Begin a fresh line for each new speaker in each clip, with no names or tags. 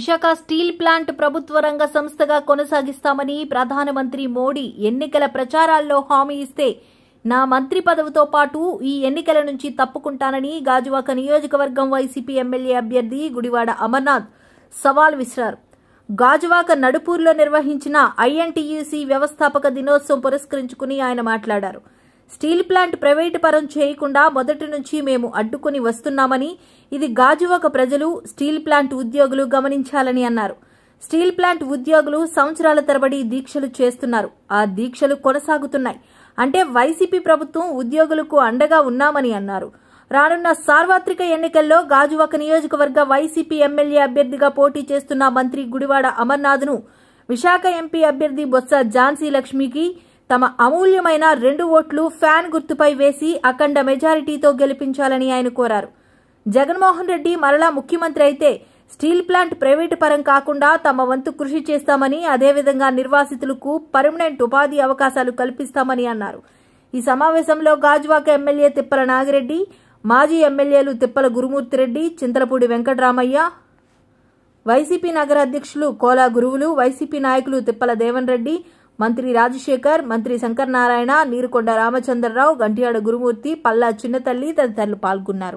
Visakha steel plant ప్రభుత్వ రంగ సంస్థగా కొనసాగిస్తామని ప్రధానమంత్రి మోడీ ఎన్నికల ప్రచారాల్లో హామీ ఇస్తే నా మంత్రి పదవితో పాటు ఈ ఎన్నికల నుంచి తప్పుకుంటానని గాజువాక నియోజకవర్గం వైసీపీ ఎమ్మెల్యే అభ్యర్థి గుడివాడ అమర్నాథ్ సవాల్ విసిరారు గాజువాక నడుపూర్లో నిర్వహించిన ఐఎన్టీయూసీ వ్యవస్థాపక దినోత్సవం పురస్కరించుకుని ఆయన మాట్లాడారు స్టీల్ ప్లాంట్ ప్రైవేటు పరం చేయకుండా మొదటి నుంచి మేము అడ్డుకుని వస్తున్నామని ఇది గాజువాక ప్రజలు స్టీల్ ప్లాంట్ ఉద్యోగులు గమనించాలని అన్నారు స్టీల్ ప్లాంట్ ఉద్యోగులు సంవత్సరాల తరబడి దీక్షలు చేస్తున్నారు ఆ దీక్షలు కొనసాగుతున్నాయి అంటే వైసీపీ ప్రభుత్వం ఉద్యోగులకు అండగా ఉన్నామని అన్నారు రానున్న సార్వత్రిక ఎన్నికల్లో గాజువాక నియోజకవర్గ వైసీపీ ఎమ్మెల్యే అభ్యర్థిగా పోటీ చేస్తున్న మంత్రి గుడివాడ అమర్నాథ్ను విశాఖ ఎంపీ అభ్యర్థి బొత్స ఝాన్సీ లక్ష్మికి తమ అమూల్యమైన రెండు ఓట్లు ఫ్యాన్ గుర్తుపై వేసి అఖండ మెజారిటీతో గెలిపించాలని ఆయన కోరారు జగన్మోహన్ రెడ్డి మరలా ముఖ్యమంత్రి అయితే స్టీల్ ప్లాంట్ ప్రైవేటు పరం కాకుండా తమ వంతు కృషి చేస్తామని అదేవిధంగా నిర్వాసితులకు పర్మనెంట్ ఉపాధి అవకాశాలు కల్పిస్తామని అన్నారు ఈ సమావేశంలో గాజువాక ఎమ్మెల్యే తిప్పల నాగిరెడ్డి మాజీ ఎమ్మెల్యేలు తిప్పల గురుమూర్తిరెడ్డి చింతలపూడి వెంకటరామయ్య వైసీపీ నగర అధ్యక్షులు కోలా గురువులు వైసీపీ నాయకులు తిప్పల దేవన్ రెడ్డి మంత్రి రాజశేఖర్ మంత్రి శంకర్ నారాయణ నీరుకొండ రామచంద్రరావు గంటియాడ గురుమూర్తి పల్లా చిన్నతల్లి తదితరులు పాల్గొన్నారు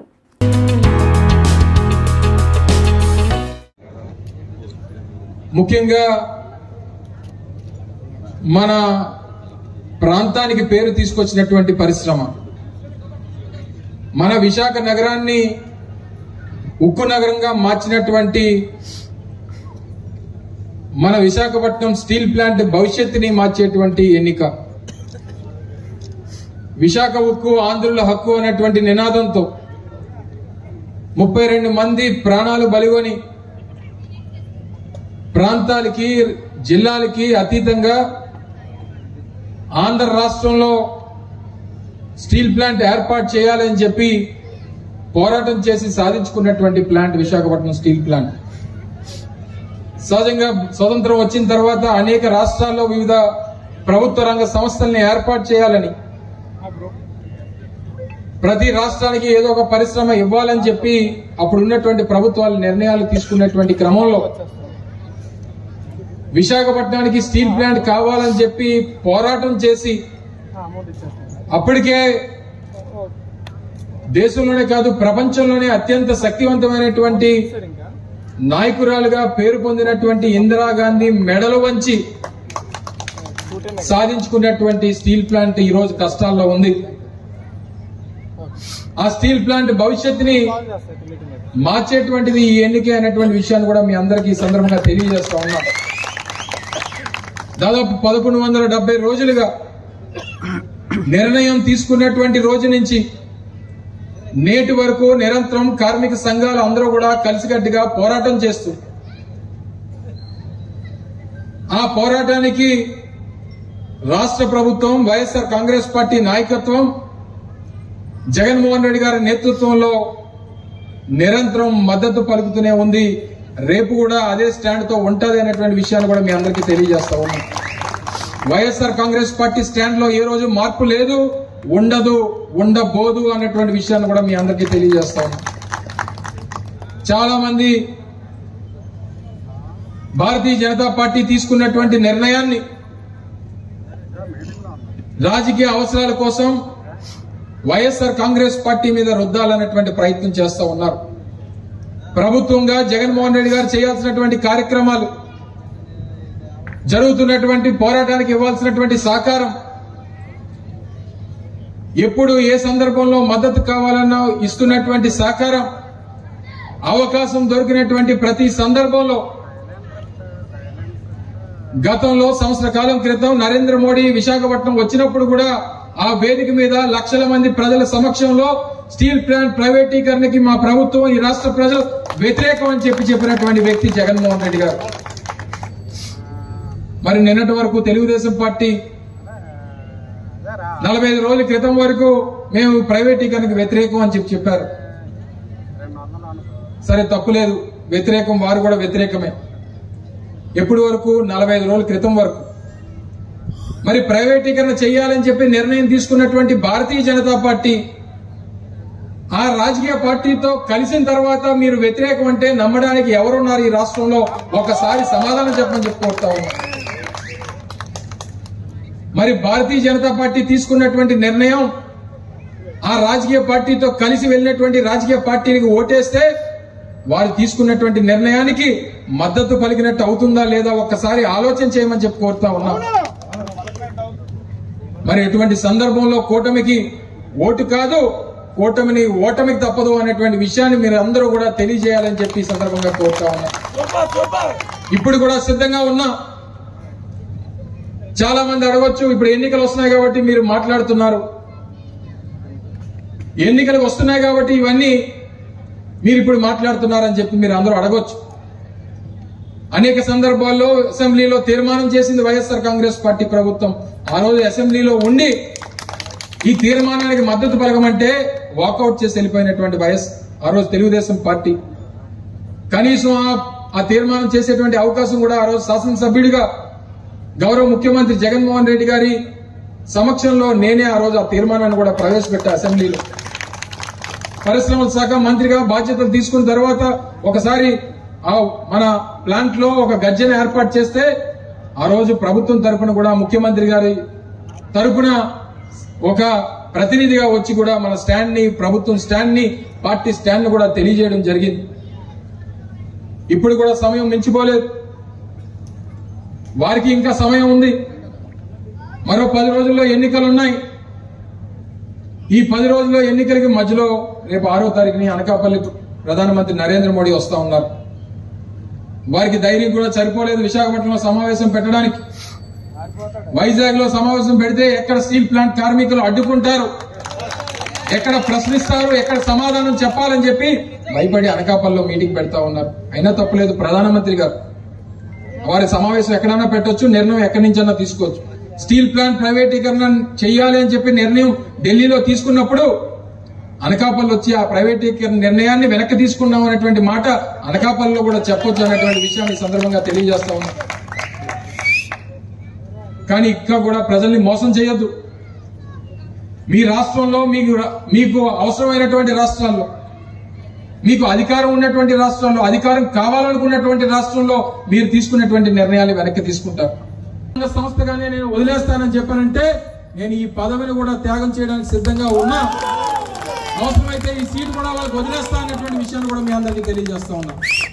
ముఖ్యంగా మన ప్రాంతానికి పేరు తీసుకొచ్చినటువంటి పరిశ్రమ మన విశాఖ నగరాన్ని ఉక్కు నగరంగా మార్చినటువంటి మన విశాఖపట్నం స్టీల్ ప్లాంట్ భవిష్యత్తుని మార్చేటువంటి ఎన్నిక విశాఖ ఉక్కు ఆంధ్రుల హక్కు అనేటువంటి నినాదంతో ముప్పై రెండు మంది ప్రాణాలు బలిగొని ప్రాంతాలకి జిల్లాలకి అతీతంగా ఆంధ్ర రాష్ట్రంలో స్టీల్ ప్లాంట్ ఏర్పాటు చేయాలని చెప్పి పోరాటం చేసి సాధించుకున్నటువంటి ప్లాంట్ విశాఖపట్నం స్టీల్ ప్లాంట్ సహజంగా స్వతంత్రం వచ్చిన తర్వాత అనేక రాష్ట్రాల్లో వివిధ ప్రభుత్వ రంగ సంస్థల్ని ఏర్పాటు చేయాలని ప్రతి రాష్ట్రానికి ఏదో ఒక పరిశ్రమ ఇవ్వాలని చెప్పి అప్పుడు ఉన్నటువంటి ప్రభుత్వాలు నిర్ణయాలు తీసుకున్నటువంటి క్రమంలో విశాఖపట్నానికి స్టీల్ ప్లాంట్ కావాలని చెప్పి పోరాటం చేసి అప్పటికే దేశంలోనే కాదు ప్రపంచంలోనే అత్యంత శక్తివంతమైనటువంటి నాయకురాలుగా పేరు పొందినటువంటి ఇందిరాగాంధీ మెడలు వంచి సాధించుకున్నటువంటి స్టీల్ ప్లాంట్ ఈ రోజు కష్టాల్లో ఉంది ఆ స్టీల్ ప్లాంట్ భవిష్యత్తుని మార్చేటువంటిది ఈ ఎన్నిక అనేటువంటి విషయాన్ని కూడా మీ అందరికీ ఈ సందర్భంగా తెలియజేస్తా ఉన్నాం దాదాపు పదకొండు వందల డెబ్బై రోజులుగా నిర్ణయం తీసుకున్నటువంటి రోజు నుంచి నేటి వరకు నిరంతరం కార్మిక సంఘాలు అందరూ కూడా కలిసికట్టుగా పోరాటం చేస్తూ ఆ పోరాటానికి రాష్ట్ర ప్రభుత్వం వైఎస్ఆర్ కాంగ్రెస్ పార్టీ నాయకత్వం జగన్మోహన్ రెడ్డి గారి నేతృత్వంలో నిరంతరం మద్దతు పలుకుతూనే ఉంది రేపు కూడా అదే స్టాండ్ తో ఉంటది అనేటువంటి విషయాన్ని కూడా మీ అందరికీ తెలియజేస్తా ఉన్నాం వైఎస్ఆర్ కాంగ్రెస్ పార్టీ స్టాండ్ లో ఏ రోజు మార్పు లేదు ఉండదు ఉండబోదు అనేటువంటి విషయాన్ని కూడా మీ అందరికీ తెలియజేస్తా ఉన్నాం చాలా మంది భారతీయ జనతా పార్టీ తీసుకున్నటువంటి నిర్ణయాన్ని రాజకీయ అవసరాల కోసం వైఎస్ఆర్ కాంగ్రెస్ పార్టీ మీద రుద్దాలన్నటువంటి ప్రయత్నం చేస్తా ఉన్నారు ప్రభుత్వంగా జగన్మోహన్ రెడ్డి గారు చేయాల్సినటువంటి కార్యక్రమాలు జరుగుతున్నటువంటి పోరాటానికి ఇవ్వాల్సినటువంటి సహకారం ఎప్పుడు ఏ సందర్భంలో మద్దతు కావాలన్నా ఇస్తున్నటువంటి సహకారం అవకాశం దొరికినటువంటి ప్రతి సందర్భంలో గతంలో సంవత్సర కాలం క్రితం నరేంద్ర మోడీ విశాఖపట్నం వచ్చినప్పుడు కూడా ఆ వేదిక మీద లక్షల మంది ప్రజల సమక్షంలో స్టీల్ ప్లాంట్ ప్రైవేటీకరణకి మా ప్రభుత్వం ఈ రాష్ట్ర ప్రజలు వ్యతిరేకం అని చెప్పి చెప్పినటువంటి వ్యక్తి జగన్మోహన్ రెడ్డి గారు మరి నిన్నటి వరకు తెలుగుదేశం పార్టీ నలభై ఐదు రోజుల క్రితం వరకు మేము ప్రైవేటీకరణకు వ్యతిరేకం అని చెప్పి చెప్పారు సరే తప్పులేదు వ్యతిరేకం వారు కూడా వ్యతిరేకమే ఎప్పటి వరకు నలభై ఐదు రోజుల క్రితం వరకు మరి ప్రైవేటీకరణ చేయాలని చెప్పి నిర్ణయం తీసుకున్నటువంటి భారతీయ జనతా పార్టీ ఆ రాజకీయ పార్టీతో కలిసిన తర్వాత మీరు వ్యతిరేకం అంటే నమ్మడానికి ఎవరున్నారు ఈ రాష్ట్రంలో ఒకసారి సమాధానం చెప్పని చెప్పుకోతా ఉన్నా మరి భారతీయ జనతా పార్టీ తీసుకున్నటువంటి నిర్ణయం ఆ రాజకీయ పార్టీతో కలిసి వెళ్ళినటువంటి రాజకీయ పార్టీకి ఓటేస్తే వారు తీసుకున్నటువంటి నిర్ణయానికి మద్దతు పలికినట్టు అవుతుందా లేదా ఒక్కసారి ఆలోచన చేయమని చెప్పి కోరుతా ఉన్నాం మరి ఎటువంటి సందర్భంలో కూటమికి ఓటు కాదు కూటమిని ఓటమికి తప్పదు అనేటువంటి విషయాన్ని మీరు అందరూ కూడా తెలియజేయాలని చెప్పి ఈ సందర్భంగా కోరుతా ఉన్నాం ఇప్పుడు కూడా సిద్ధంగా ఉన్నా చాలా మంది అడగొచ్చు ఇప్పుడు ఎన్నికలు వస్తున్నాయి కాబట్టి మీరు మాట్లాడుతున్నారు ఎన్నికలు వస్తున్నాయి కాబట్టి ఇవన్నీ మీరు ఇప్పుడు మాట్లాడుతున్నారని చెప్పి మీరు అందరూ అడగొచ్చు అనేక సందర్భాల్లో అసెంబ్లీలో తీర్మానం చేసింది వైఎస్ఆర్ కాంగ్రెస్ పార్టీ ప్రభుత్వం ఆ రోజు అసెంబ్లీలో ఉండి ఈ తీర్మానానికి మద్దతు పలకమంటే వాకౌట్ చేసి వెళ్ళిపోయినటువంటి వైఎస్ ఆ రోజు తెలుగుదేశం పార్టీ కనీసం ఆ- ఆ తీర్మానం చేసేటువంటి అవకాశం కూడా ఆ రోజు శాసనసభ్యుడిగా గౌరవ ముఖ్యమంత్రి జగన్మోహన్ రెడ్డి గారి సమక్షంలో నేనే ఆ రోజు ఆ తీర్మానాన్ని కూడా ప్రవేశపెట్టా అసెంబ్లీలో పరిశ్రమల శాఖ మంత్రిగా బాధ్యతలు తీసుకున్న తర్వాత ఒకసారి ఆ మన ప్లాంట్ లో ఒక గర్జన ఏర్పాటు చేస్తే ఆ రోజు ప్రభుత్వం తరపున కూడా ముఖ్యమంత్రి గారి తరపున ఒక ప్రతినిధిగా వచ్చి కూడా మన స్టాండ్ ని ప్రభుత్వం స్టాండ్ ని పార్టీ స్టాండ్ ని కూడా తెలియజేయడం జరిగింది ఇప్పుడు కూడా సమయం మించిపోలేదు వారికి ఇంకా సమయం ఉంది మరో పది రోజుల్లో ఎన్నికలు ఉన్నాయి ఈ పది రోజుల్లో ఎన్నికలకి మధ్యలో రేపు ఆరో తారీఖుని అనకాపల్లి ప్రధానమంత్రి నరేంద్ర మోడీ వస్తా ఉన్నారు వారికి ధైర్యం కూడా సరిపోలేదు విశాఖపట్నంలో సమావేశం పెట్టడానికి వైజాగ్ లో సమావేశం పెడితే ఎక్కడ స్టీల్ ప్లాంట్ కార్మికులు అడ్డుకుంటారు ఎక్కడ ప్రశ్నిస్తారు ఎక్కడ సమాధానం చెప్పాలని చెప్పి భయపడి అనకాపల్లిలో మీటింగ్ పెడతా ఉన్నారు అయినా తప్పలేదు ప్రధానమంత్రి గారు వారి సమావేశం ఎక్కడైనా పెట్టొచ్చు నిర్ణయం ఎక్కడి నుంచైనా తీసుకోవచ్చు స్టీల్ ప్లాంట్ ప్రైవేటీకరణ చేయాలి అని చెప్పి నిర్ణయం ఢిల్లీలో తీసుకున్నప్పుడు అనకాపల్లి వచ్చి ఆ ప్రైవేటీకరణ నిర్ణయాన్ని వెనక్కి తీసుకున్నాం అనేటువంటి మాట అనకాపల్లిలో కూడా చెప్పొచ్చు అనేటువంటి విషయాన్ని ఈ సందర్భంగా తెలియజేస్తా ఉన్నాం కానీ ఇక్కడ కూడా ప్రజల్ని మోసం చేయొద్దు మీ రాష్ట్రంలో మీకు మీకు అవసరమైనటువంటి రాష్ట్రాల్లో మీకు అధికారం ఉన్నటువంటి రాష్ట్రంలో అధికారం కావాలనుకున్నటువంటి రాష్ట్రంలో మీరు తీసుకున్నటువంటి నిర్ణయాలు వెనక్కి తీసుకుంటారు సంఘ సంస్థగానే నేను వదిలేస్తానని చెప్పానంటే నేను ఈ పదవిని కూడా త్యాగం చేయడానికి సిద్ధంగా ఉన్నా అవసరమైతే ఈ సీట్ కూడా వాళ్ళకి వదిలేస్తా అనేటువంటి విషయాన్ని కూడా మీ అందరికీ తెలియజేస్తా ఉన్నా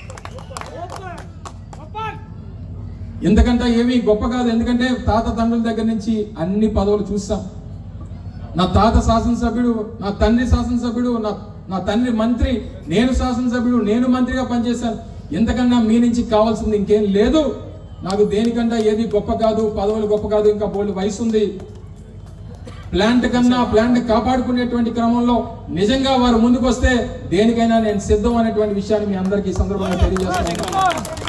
ఎందుకంటే ఏమీ గొప్ప కాదు ఎందుకంటే తాత తండ్రుల దగ్గర నుంచి అన్ని పదవులు చూస్తాం నా తాత శాసనసభ్యుడు నా తండ్రి శాసనసభ్యుడు నా నా తండ్రి మంత్రి నేను శాసనసభ్యుడు నేను మంత్రిగా పనిచేశాను ఎంతకన్నా మీ నుంచి కావాల్సింది ఇంకేం లేదు నాకు దేనికన్నా ఏది గొప్ప కాదు పదవులు గొప్ప కాదు ఇంకా బోల్డ్ వయసు ఉంది ప్లాంట్ కన్నా ప్లాంట్ కాపాడుకునేటువంటి క్రమంలో నిజంగా వారు ముందుకు వస్తే దేనికైనా నేను సిద్ధం అనేటువంటి విషయాన్ని మీ అందరికీ ఈ సందర్భంగా తెలియజేస్తాను